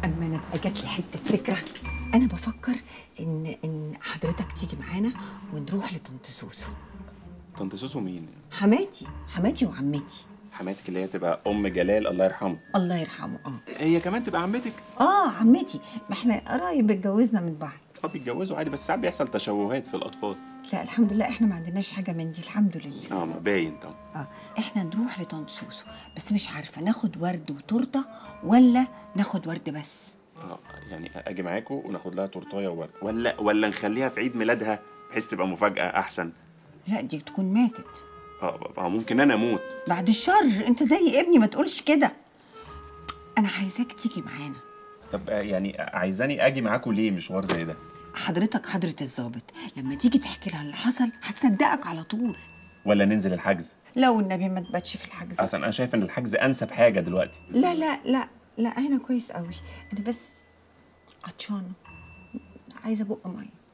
اما انا بقى جات لي حته فكره انا بفكر ان ان حضرتك تيجي معانا ونروح لطنط سوسو طنط سوسو مين حماتي حماتي وعمتي حماتك اللي هي تبقى ام جلال الله يرحمه الله يرحمه اه هي كمان تبقى عمتك اه عمتي ما احنا قرايب اتجوزنا من بعض اه بيتجوزوا عادي بس ساعات بيحصل تشوهات في الاطفال لا الحمد لله احنا ما عندناش حاجه من دي الحمد لله اه ما باين طبعا اه احنا نروح لطنط سوسو بس مش عارفه ناخد ورد وتورته ولا ناخد ورد بس اه يعني اجي معاكم وناخد لها تورتايه وورد ولا ولا نخليها في عيد ميلادها بحيث تبقى مفاجاه احسن لا دي تكون ماتت اه آه، ممكن انا اموت بعد الشر انت زي ابني ما تقولش كده انا عايزاك تيجي معانا طب آه، يعني عايزاني اجي معاكم ليه مشوار زي ده حضرتك حضرة الضابط لما تيجي تحكي لها اللي حصل هتصدقك على طول ولا ننزل الحجز لو النبي ما تباتش في الحجز اصلا انا شايف ان الحجز انسب حاجه دلوقتي لا لا لا لا هنا كويس قوي انا بس عطشانه عايزه بق ميه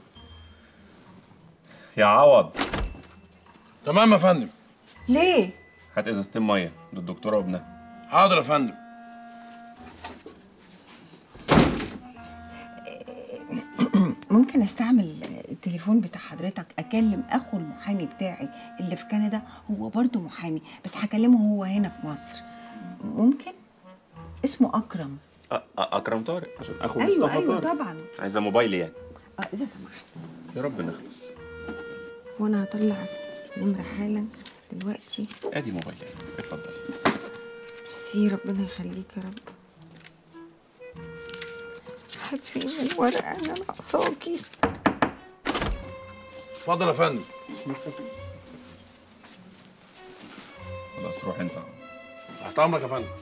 يا عوض تمام يا فندم ليه هات ازازتين ميه للدكتوره وابنها حاضر يا فندم ممكن استعمل التليفون بتاع حضرتك اكلم اخو المحامي بتاعي اللي في كندا هو برضه محامي بس هكلمه هو هنا في مصر ممكن اسمه اكرم أ- أ- اكرم طارق عشان اخو ايوه مصطفى ايوه طارق. طبعا عايزه موبايلي يعني اه اذا سمحت يا رب نخلص وانا هطلع النمره حالا دلوقتي ادي موبايلي اتفضلي ميرسي ربنا يخليك يا رب هات فين الورقه انا ناقصاكي اتفضل يا فندم خلاص روح انت تحت امرك يا فندم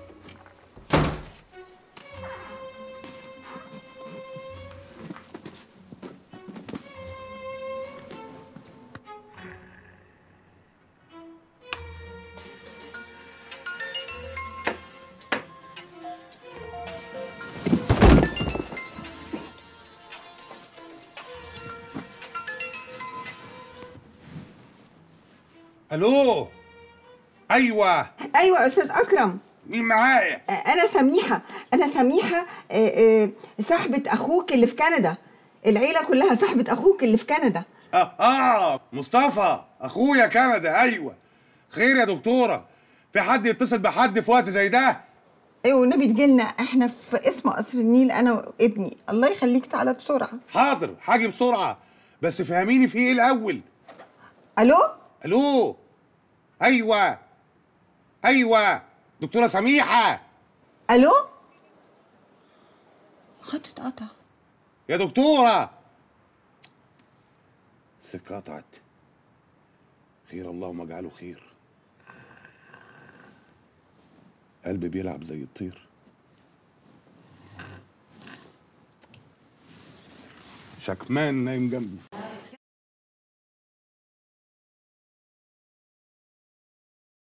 الو ايوه ايوه يا استاذ اكرم مين معايا آه، انا سميحه انا سميحه آه، آه، صاحبه اخوك اللي في كندا العيله كلها صاحبه اخوك اللي في كندا اه اه مصطفى اخويا كندا ايوه خير يا دكتوره في حد يتصل بحد في وقت زي ده ايوه والنبي تجيلنا احنا في اسم قصر النيل انا وابني الله يخليك تعالى بسرعه حاضر هاجي بسرعه بس فهميني في ايه الاول الو الو ايوه ايوه دكتوره سميحه الو خط اتقطع يا دكتوره السكه قطعت خير اللهم اجعله خير قلبي بيلعب زي الطير شكمان نايم جنبي